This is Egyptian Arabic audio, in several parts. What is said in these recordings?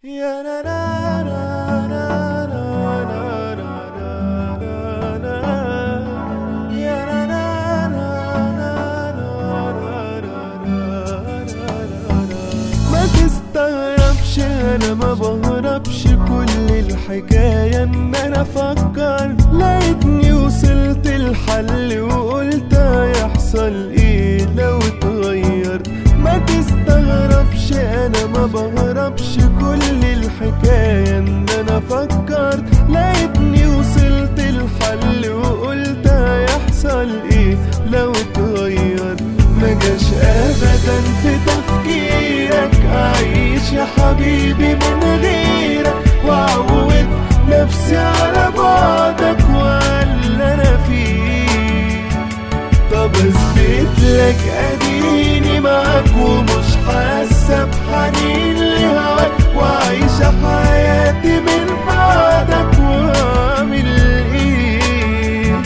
يا لا لا لا لا لا لا لا لا لا. يا لا لا لا لا لا لا لا لا. ما تستغربش انا ما بهربش كل الحكاية ان انا افكر لقيتني وصلت الحل وقلت هيحصل ايه لو اتغير ما تستغربش انا ما بهربش كل الحكاية ان انا فكرت لقيتني وصلت الحل وقلت هيحصل ايه لو اتغير ما جاش ابدا في تفكيرك اعيش يا حبيبي من غيرك واعود نفسي على بعدك واللي انا فيه طب اثبت لك اديني معاك ومش حاسه بحنين لهواك وعايشه حياتي من بعدك واعمل ايه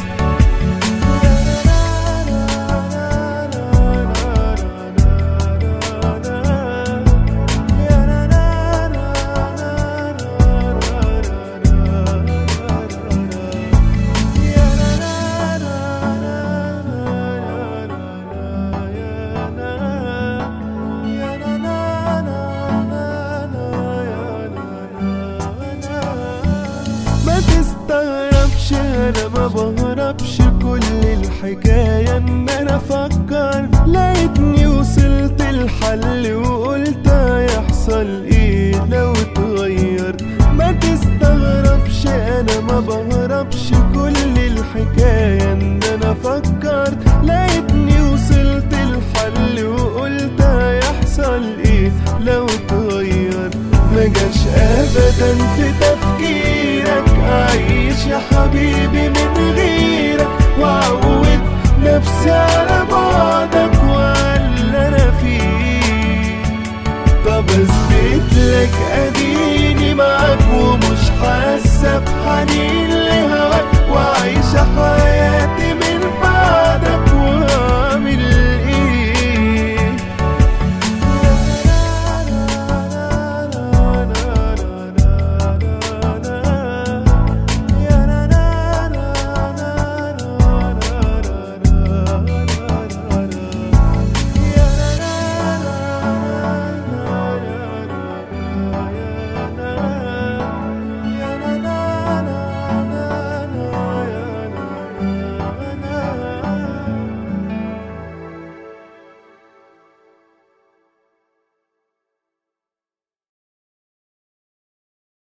ما تستغربش انا ما بهربش كل الحكاية ان انا افكر لقيتني وصلت الحل وقلت هيحصل ايه لو اتغير ما تستغربش انا ما بهربش كل الحكاية ان انا فكرت لقيتني وصلت الحل وقلت هيحصل ايه لو اتغير ما جاش ابدا في تفكيرك اعيش يا حبيبي من غيرك واعود نفسي على بعدك واللي انا فيه طب اثبت لك اديني معاك ومش حاسه بحنين